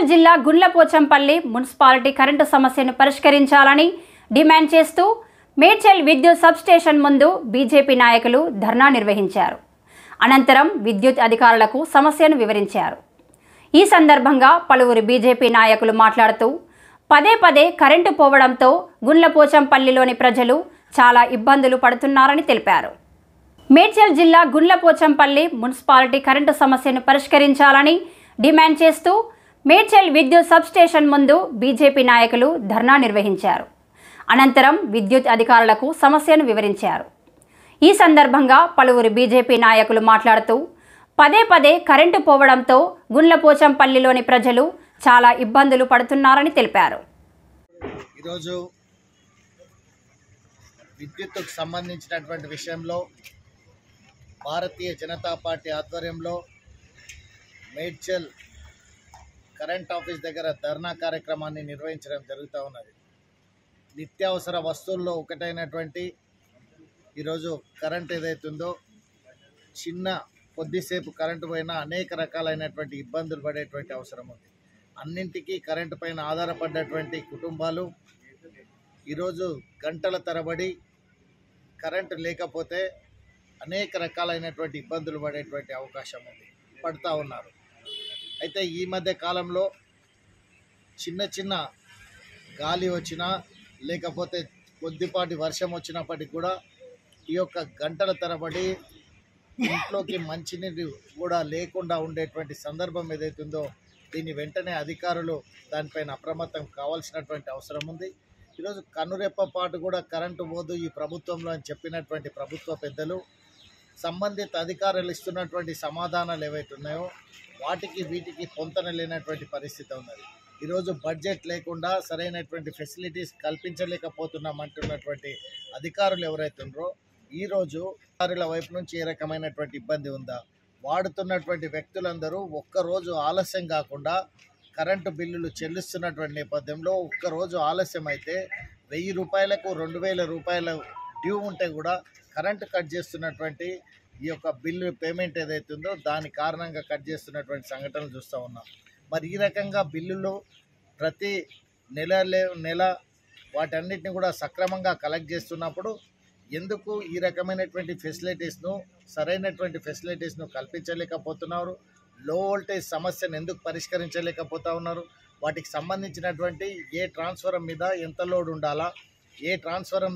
మేడ్చల్ జిల్లా Gundlapochampally municipality current సమస్యను పరిష్కరించాలని డిమాండ్ చేస్తూ మేడ్చల్ విద్యుత్ సబ్స్టేషన్ ముందు బీజేపీ నాయకులు ధర్నా నిర్వహించారు అనంతరం విద్యుత్ అధికారులకు సమస్యను వివరించారు ఈ సందర్భంగా పలువురు బీజేపీ నాయకులు మాట్లాడుతూ పదే పదే కరెంటు పోవడంతో గుండ్లపోచంపల్లిలోని ప్రజలు చాలా ఇబ్బందులు పడుతున్నారని తెలిపారు మేడ్చల్ జిల్లా గుండ్లపోచంపల్లి మున్సిపాలిటీ కరెంటు సమస్యను పరిష్కరించాలని డిమాండ్ చేస్తూ మేడ్చల్ విద్యుత్ సబ్స్టేషన్ ముందు బీజేపీ నాయకులు ధర్నా నిర్వహించారు అనంతరం విద్యుత్ అధికారులకు సమస్యను వివరించారు ఈ సందర్భంగా పలువురు బీజేపీ నాయకులు మాట్లాడుతూ పదే పదే కరెంటు పోవడంతో గుండ్లపోచంపల్లిలోని ప్రజలు చాలా ఇబ్బందులు పడుతున్నారని తెలిపారు ఈరోజు విద్యుత్తుకు సంబంధించినటువంటి విషయంలో భారతీయ జనతా పార్టీ ఆధ్వర్యంలో మేడ్చల్ కరెంట్ ఆఫీస్ దగ్గర ధర్నా కార్యక్రమాన్ని నిర్వహించడం జరుగుతూ ఉన్నది నిత్యావసర వస్తువుల్లో ఒకటైనటువంటి ఈరోజు కరెంట్ ఏదైతుందో చిన్న కొద్దిసేపు కరెంటు పైన అనేక రకాలైనటువంటి ఇబ్బందులు పడేటువంటి అవసరం ఉంది అన్నింటికీ కరెంటు పైన ఆధారపడ్డటువంటి కుటుంబాలు ఈరోజు గంటల తరబడి కరెంటు లేకపోతే అనేక రకాలైనటువంటి ఇబ్బందులు పడేటువంటి అవకాశం ఉంది పడుతూ ఉన్నారు అయితే ఈ మధ్య కాలంలో చిన్న చిన్న గాలి వచ్చినా లేకపోతే కొద్దిపాటి వర్షం వచ్చినప్పటికి కూడా ఈ యొక్క గంటల తరబడి ఇంట్లోకి మంచినీరు కూడా లేకుండా ఉండేటువంటి సందర్భం ఏదైతుందో దీన్ని వెంటనే అధికారులు దానిపైన అప్రమత్తం కావాల్సినటువంటి అవసరం ఉంది ఈరోజు కనురెప్ప పాటు కూడా కరెంటు పోదు ఈ ప్రభుత్వంలో అని చెప్పినటువంటి ప్రభుత్వ పెద్దలు సంబంధిత అధికారులు ఇస్తున్నటువంటి సమాధానాలు ఏవైతే ఉన్నాయో వాటికి వీటికి పొంతన లేనటువంటి పరిస్థితి ఉన్నది ఈరోజు బడ్జెట్ లేకుండా సరైనటువంటి ఫెసిలిటీస్ కల్పించలేకపోతున్నాం అంటున్నటువంటి అధికారులు ఎవరైతే ఉన్నారో ఈరోజు అధికారుల వైపు నుంచి ఏ రకమైనటువంటి ఇబ్బంది ఉందా వాడుతున్నటువంటి వ్యక్తులందరూ ఒక్కరోజు ఆలస్యం కాకుండా కరెంటు బిల్లులు చెల్లిస్తున్నటువంటి నేపథ్యంలో ఒక్కరోజు ఆలస్యం అయితే వెయ్యి రూపాయలకు రెండు వేల రూపాయల డ్యూ ఉంటే కూడా కరెంటు కట్ చేస్తున్నటువంటి ఈ యొక్క బిల్లు పేమెంట్ ఏదైతే ఉందో దాని కారణంగా కట్ చేస్తున్నటువంటి సంఘటనలు చూస్తూ ఉన్నాం మరి ఈ రకంగా బిల్లులు ప్రతి నెల లే- నెల వాటన్నిటిని కూడా సక్రమంగా కలెక్ట్ చేస్తున్నప్పుడు ఎందుకు ఈ రకమైనటువంటి ఫెసిలిటీస్ను సరైనటువంటి ఫెసిలిటీస్ను కల్పించలేకపోతున్నారు లో వోల్టేజ్ సమస్యను ఎందుకు పరిష్కరించలేకపోతా ఉన్నారు వాటికి సంబంధించినటువంటి ఏ ట్రాన్స్ఫరం మీద ఎంత లోడ్ ఉండాలా ఏ ట్రాన్స్ఫరం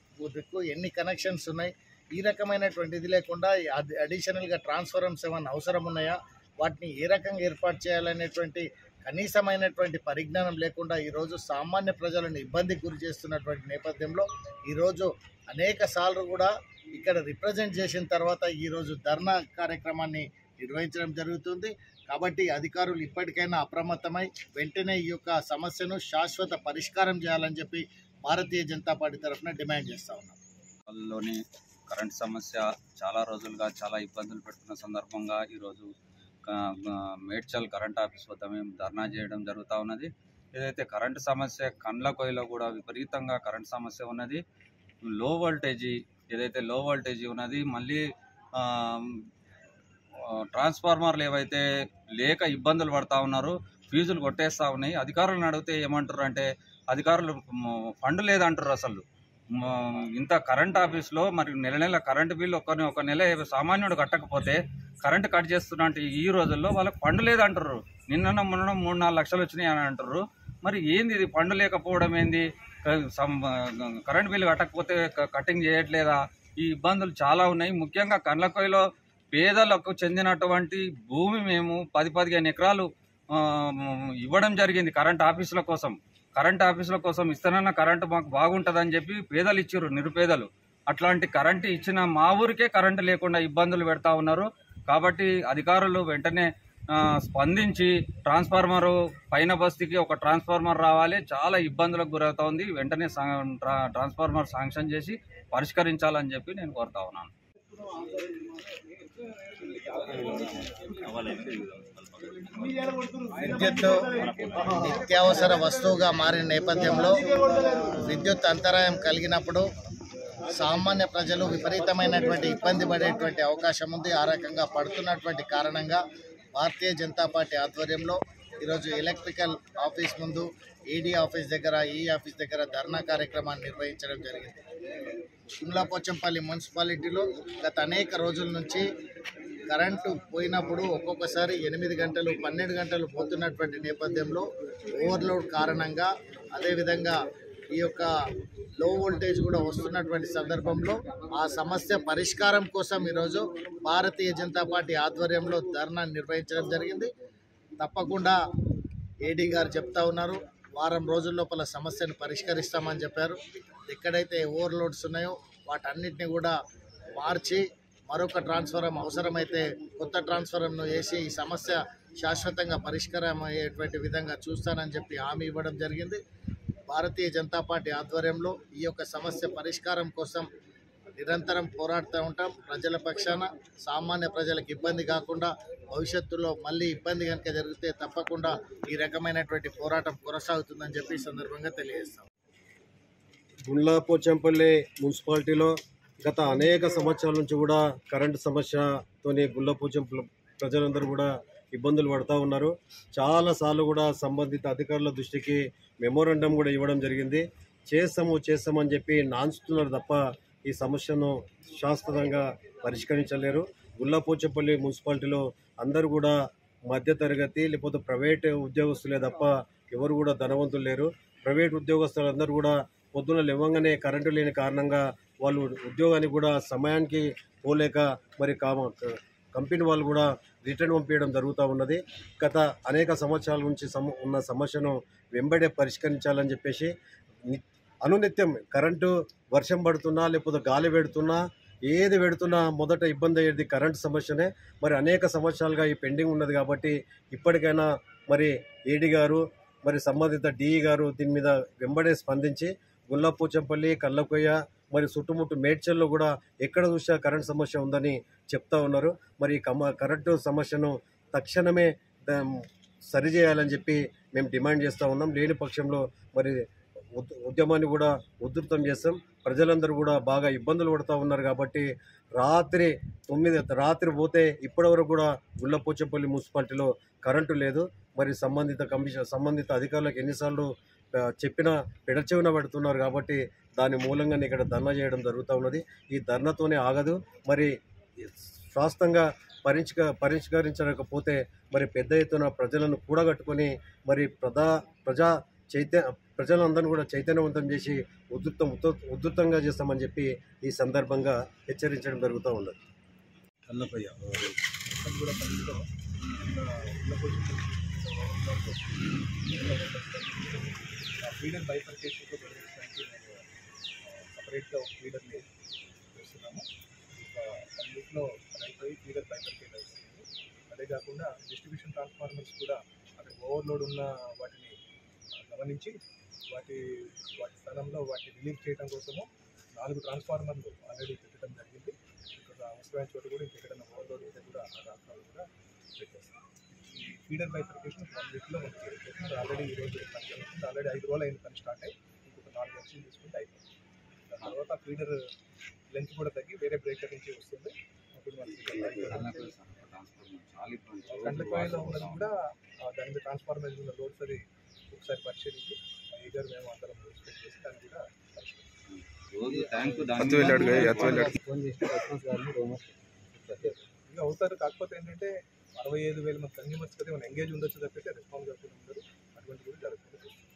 కు ఎన్ని కనెక్షన్స్ ఉన్నాయి ఈ రకమైనటువంటి ఇది లేకుండా అడి- అడిషనల్గా ట్రాన్స్ఫరమ్స్ ఏమైనా అవసరం ఉన్నాయా వాటిని ఏ రకంగా ఏర్పాటు చేయాలనేటువంటి కనీసమైనటువంటి పరిజ్ఞానం లేకుండా ఈరోజు సామాన్య ప్రజలను ఇబ్బందికి గురి చేస్తున్నటువంటి నేపథ్యంలో ఈరోజు అనేక సార్లు కూడా ఇక్కడ రిప్రజెంట్ చేసిన తర్వాత ఈరోజు ధర్నా కార్యక్రమాన్ని నిర్వహించడం జరుగుతుంది కాబట్టి అధికారులు ఇప్పటికైనా అప్రమత్తమై వెంటనే ఈ యొక్క సమస్యను శాశ్వత పరిష్కారం చేయాలని చెప్పి భారతీయ జనతా పార్టీ తరఫున డిమాండ్ చేస్తా ఉన్నాం లోని కరెంట్ సమస్య చాలా రోజులుగా చాలా ఇబ్బందులు పెడుతున్న సందర్భంగా ఈరోజు క- క- మేడ్చల్ కరెంట్ ఆఫీస్ వద్ద మేము ధర్నా చేయడం జరుగుతూ ఉన్నది ఏదైతే కరెంట్ సమస్య కండ్ల కొయ్యలో కూడా విపరీతంగా కరెంట్ సమస్య ఉన్నది లో వోల్టేజీ ఏదైతే లో వోల్టేజీ ఉన్నది మళ్ళీ ఆ, ఆ, ట్రాన్స్ఫార్మర్లు ఏవైతే లేక ఇబ్బందులు పడతా ఉన్నారు ఫీజులు కొట్టేస్తూ ఉన్నాయి అధికారులను అడిగితే ఏమంటారు అంటే అధికారులు మ్, ఫండ్ లేదంటారు అసలు మ- ఇంత కరెంట్ ఆఫీస్లో మరి నెల నెల కరెంట్ బిల్లు ఒక ఒక నెల సామాన్యుడు కట్టకపోతే కరెంట్ కట్ చేస్తున్నా అంటే ఈ రోజుల్లో వాళ్ళకి ఫండ్ లేదంటారు నిన్న మొన్న మూడు నాలుగు లక్షలు వచ్చినాయి అని అంటారు మరి ఏంది ఇది ఫండ్ లేకపోవడం ఏంది క- సం- కరెంట్ బిల్లు కట్టకపోతే క- కటింగ్ చేయట్లేదా ఈ ఇబ్బందులు చాలా ఉన్నాయి ముఖ్యంగా కండ్లకోయలో పేదలకు చెందినటువంటి భూమి మేము పది పదిహేను ఎకరాలు ఆ, ఇవ్వడం జరిగింది కరెంట్ ఆఫీసుల కోసం కరెంట్ ఆఫీసుల కోసం ఇస్తానన్న కరెంటు మాకు బాగుంటుందని చెప్పి పేదలు ఇచ్చారు నిరుపేదలు అట్లాంటి కరెంటు ఇచ్చిన మా ఊరికే కరెంటు లేకుండా ఇబ్బందులు పెడతా ఉన్నారు కాబట్టి అధికారులు వెంటనే ఆ, స్పందించి ట్రాన్స్ఫార్మర్ పైన బస్తీకి ఒక ట్రాన్స్ఫార్మర్ రావాలి చాలా ఇబ్బందులకు గురవుతా ఉంది వెంటనే సా- ట్రా- ట్రాన్స్ఫార్మర్ శాంక్షన్ చేసి పరిష్కరించాలని చెప్పి నేను కోరుతా ఉన్నాను విద్యుత్ నిత్యావసర వస్తువుగా మారిన నేపథ్యంలో విద్యుత్ అంతరాయం కలిగినప్పుడు సామాన్య ప్రజలు విపరీతమైనటువంటి ఇబ్బంది పడేటువంటి అవకాశం ఉంది ఆ రకంగా పడుతున్నటువంటి కారణంగా భారతీయ జనతా పార్టీ ఆధ్వర్యంలో ఈరోజు ఎలక్ట్రికల్ ఆఫీస్ ముందు ఈడీ ఆఫీస్ దగ్గర ఈ ఆఫీస్ దగ్గర ధర్నా కార్యక్రమాన్ని నిర్వహించడం జరిగింది కుమ్లాపోచంపల్లి మున్సిపాలిటీలో గత అనేక రోజుల నుంచి కరెంటు పోయినప్పుడు ఒక్కొక్కసారి ఎనిమిది గంటలు పన్నెండు గంటలు పోతున్నటువంటి నేపథ్యంలో ఓవర్లోడ్ కారణంగా అదేవిధంగా ఈ యొక్క లో వోల్టేజ్ కూడా వస్తున్నటువంటి సందర్భంలో ఆ సమస్య పరిష్కారం కోసం ఈరోజు భారతీయ జనతా పార్టీ ఆధ్వర్యంలో ధర్నా నిర్వహించడం జరిగింది తప్పకుండా ఏడీ గారు చెప్తా ఉన్నారు వారం రోజుల లోపల సమస్యను పరిష్కరిస్తామని చెప్పారు ఎక్కడైతే ఓవర్లోడ్స్ ఉన్నాయో వాటన్నిటిని కూడా మార్చి మరొక ట్రాన్స్ఫరం అవసరమైతే కొత్త ట్రాన్స్ఫరంను వేసి ఈ సమస్య శాశ్వతంగా పరిష్కారం అయ్యేటువంటి విధంగా చూస్తానని చెప్పి హామీ ఇవ్వడం జరిగింది భారతీయ జనతా పార్టీ ఆధ్వర్యంలో ఈ యొక్క సమస్య పరిష్కారం కోసం నిరంతరం పోరాడుతూ ఉంటాం ప్రజల పక్షాన సామాన్య ప్రజలకు ఇబ్బంది కాకుండా భవిష్యత్తులో మళ్ళీ ఇబ్బంది కనుక జరిగితే తప్పకుండా ఈ రకమైనటువంటి పోరాటం కొనసాగుతుందని చెప్పి ఈ సందర్భంగా తెలియజేస్తాం గుండ్లా పోచంపల్లి మున్సిపాలిటీలో గత అనేక సంవత్సరాల నుంచి కూడా కరెంటు సమస్యతోని గుండ్ల పోచంపల్లి ప్రజలందరూ కూడా ఇబ్బందులు పడుతూ ఉన్నారు చాలాసార్లు కూడా సంబంధిత అధికారుల దృష్టికి మెమోరండం కూడా ఇవ్వడం జరిగింది చేస్తాము చేస్తామని చెప్పి నాన్చుతున్నారు తప్ప ఈ సమస్యను శాశ్వతంగా పరిష్కరించలేరు గుల్లాపోచపల్లి మున్సిపాలిటీలో అందరూ కూడా మధ్యతరగతి లేకపోతే ప్రైవేట్ ఉద్యోగస్తులే తప్ప ఎవరు కూడా ధనవంతులు లేరు ప్రైవేట్ ఉద్యోగస్తులందరూ కూడా పొద్దున లేవంగానే కరెంటు లేని కారణంగా వాళ్ళు ఉద్యోగానికి కూడా సమయానికి పోలేక మరి కామ కంపెనీ వాళ్ళు కూడా రిటర్న్ పంపించడం జరుగుతూ ఉన్నది గత అనేక సంవత్సరాల నుంచి సమ ఉన్న సమస్యను వెంబడే పరిష్కరించాలని చెప్పేసి ని- అనునిత్యం కరెంటు వర్షం పడుతున్నా లేకపోతే గాలి పెడుతున్నా ఏది పెడుతున్నా మొదట ఇబ్బంది అయ్యేది కరెంటు సమస్యనే మరి అనేక సంవత్సరాలుగా ఈ పెండింగ్ ఉన్నది కాబట్టి ఇప్పటికైనా మరి ఏడి గారు మరి సంబంధిత డిఈ గారు దీని మీద వెంబడే స్పందించి గుల్లాపూచంపల్లి కల్లకొయ్య మరి చుట్టుముట్టు మేడ్చల్లో కూడా ఎక్కడ చూసినా కరెంట్ సమస్య ఉందని చెప్తా ఉన్నారు మరి ఈ కమ కరెంటు సమస్యను తక్షణమే దా- సరిచేయాలని చెప్పి మేము డిమాండ్ చేస్తూ ఉన్నాం లేని పక్షంలో మరి ఉద్- ఉద్యమాన్ని కూడా ఉధృతం చేస్తాం ప్రజలందరూ కూడా బాగా ఇబ్బందులు పడుతూ ఉన్నారు కాబట్టి రాత్రి తొమ్మిది రాత్రి పోతే ఇప్పటివరకు కూడా గుళ్ళపోచంపల్లి మున్సిపాలిటీలో కరెంటు లేదు మరి సంబంధిత కమిషన్ సంబంధిత అధికారులకు ఎన్నిసార్లు ఆ, చెప్పినా పెడచెవిన పెడుతున్నారు కాబట్టి దాని మూలంగానే ఇక్కడ ధర్నా చేయడం జరుగుతూ ఉన్నది ఈ ధర్నాతోనే ఆగదు మరి శాస్త్రంగా పరిష్క పరిష్కరించకపోతే మరి పెద్ద ఎత్తున ప్రజలను కూడగట్టుకొని మరి ప్రజా ప్రజా చైతన్య ప్రజలందరినీ కూడా చైతన్యవంతం చేసి ఉధృతం ఉధృ- ఉధృతంగా చేస్తామని చెప్పి ఈ సందర్భంగా హెచ్చరించడం జరుగుతూ ఉన్నది కల్లపయ్య కూడా పరిధిలో ఫీడర్ బైఫర్కేషన్తో గమనించడానికి మేము సపరేట్గా ఒక ఫీడర్ని చేస్తున్నాము ఒక వన్ వీక్లో అయిపోయి ఫీడర్ బైఫర్కేట్ అవుతుంది అదే కాకుండా డిస్ట్రిబ్యూషన్ ట్రాన్స్ఫార్మర్స్ కూడా అక్కడ ఓవర్లోడ్ ఉన్న వాటిని ఆ, గమనించి వాటి వాటి స్థలంలో వాటిని రిలీవ్ చేయడం కోసము నాలుగు ట్రాన్స్ఫార్మర్లు ఆల్రెడీ పెట్టడం జరిగింది ఇక్కడ అవసరమైన చోట కూడా ఇంకెక్కడైనా ఓవర్లోడ్ ఉంటే కూడా ఆ ట్రాన్స్ఫార్మర్ కూడా పెట్టేస్తాం ఈ ఫీడర్ బైఫర్కేషన్ వన్ వీక్లో మనకి అయిపోతుంది ఆల్రెడీ ఈ రోజు పని జరుగుతుంది ఆల్రెడీ ఐదు రోజులు అయింది పని స్టార్ట్ అయ్యి ఇంకొక నాలుగు లక్షలు తీసుకుంటే అయిపోతుంది దాని తర్వాత ఫీడర్ లెంత్ కూడా తగ్గి వేరే బ్రేకర్ నుంచి వస్తుంది అప్పుడు మనకి చాలా ఇబ్బంది కండ్లపాయలో ఉన్నది కూడా ఆ, దాని మీద ట్రాన్స్ఫార్మర్ ఉన్న లోడ్స్ అది ఒకసారి పరిశీలించి ఈగర్ మేము అందరం ఎక్స్పెక్ట్ చేసి దాన్ని కూడా పరిశీలిస్తాం రోజు ట్యాంక్ దాని హత్తు వెళ్ళాడు కదా, హత్తు వెళ్ళాడు. ఇంకా అవుతారు కాకపోతే ఏంటంటే అరవై ఐదు వేల మంది కన్జ్యూమర్స్ కదా మనం ఎంగేజ్ ఉండొచ్చు తప్పితే రెస్పాన్స్ అవుతుంది ఉండదు అటువంటి కూడా జరుగుతుంది